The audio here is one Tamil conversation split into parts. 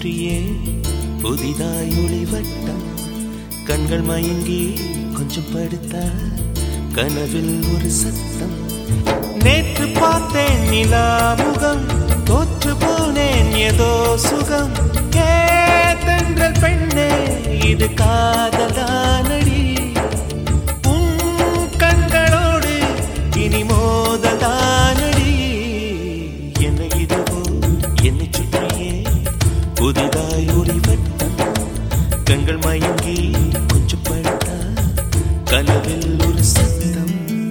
சுற்றியே புதிதாய் ஒளிவட்டம் கண்கள் மயங்கி கொஞ்சம் படுத்தா கனவில் ஒரு சத்தம் நேற்று பார்த்தேன் நிலா முகம் தோற்று போனேன் ஏதோ சுகம் கேத்தென்றல் பெண்ணே இது காதலானடி உன் கண்களோடு இனி மோதலானடி என்ன இதுவோ என்னை சுற்றியே புதிதாய் ஒரு வட்டம் கண்கள் மயங்கி கொஞ்சம் படுத்தா கனவில் ஒரு சத்தம்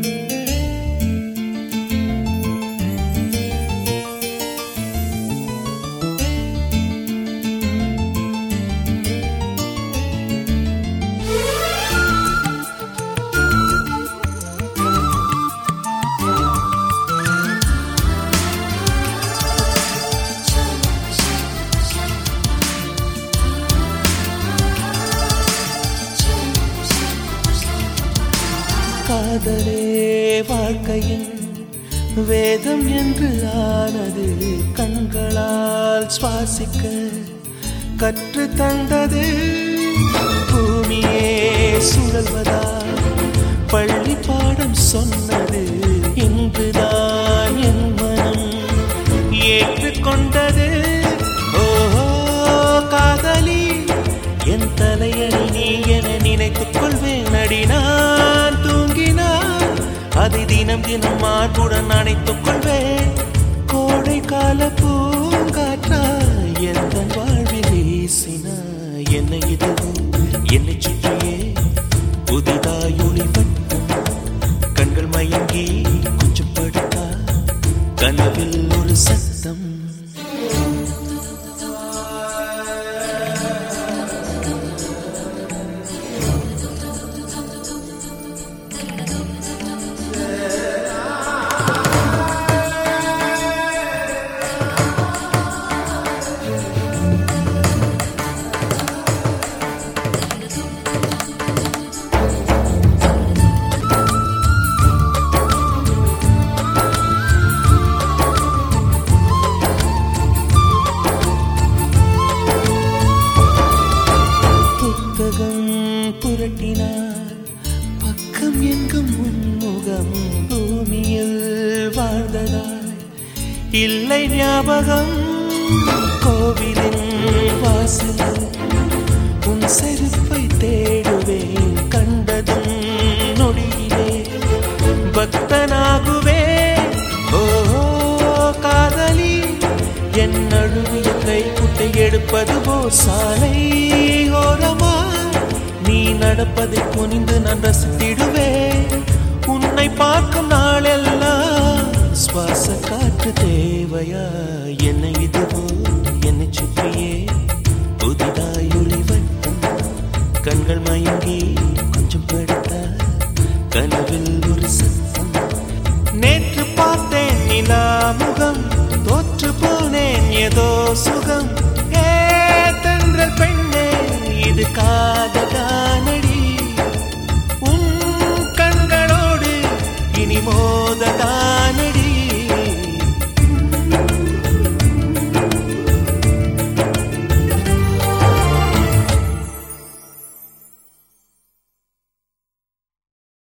காதலே வாழ்க்கையின் வேதம் என்று ஆனது கண்களால் சுவாசிக்க கற்று தந்தது பூமியே சுழல்வதா பள்ளி பாடம் சொன்னது இன்றுதான் என் மனம் ஏற்றுக்கொண்டது ஓஹோ காதலி என் தலையணி நீ என நினைத்துக் கொள்வேன் அடி நான் தூங்கினான் அதை தினம் தினம் மாற்றுடன் அணைத்துக் கொள்வேன் கோடை கால பூங்காற்றா எந்த வாழ்வில் வீசினா என்னை இதுவோ என்னை சுற்றியே புதிதாய் ஒளிவட்டம் கண்கள் மயங்கி கொஞ்சம் படுத்தா கனவில் ஒரு சத்தம் புத்தகம் புரட்டினார் பக்கம் எங்கும் முன்முகம் பூமியில் வாழ்ந்ததாய் இல்லை ஞாபகம் கோவிலின் வாசலில் உன் செருப்பை தேடுவேன் கண்டதும் நொடியிலே பக்தனாகுவே ஓ காதலி என் நழுவிய கைக்குட்டை எடுப்பது போ சாலை ஓரமா நீ நடப்பதை குனிந்து நான் ரசித்திடுவேன் உன்னை பார்க்கும் நாளெல்லாம் சுவாச காற்று தேவையா என்னை இதுவோ என்னை சுற்றியே புதிதாய் ஒளிவட்டம் கண்கள் மயங்கி கொஞ்சம் படுத்தா கனவில் ஒரு சத்தம் நேற்று பார்த்தேன் நிலா முகம் தோற்று போனேன் ஏதோ சுகம் ஏ தென்றல் பெண்ணே இது காதலா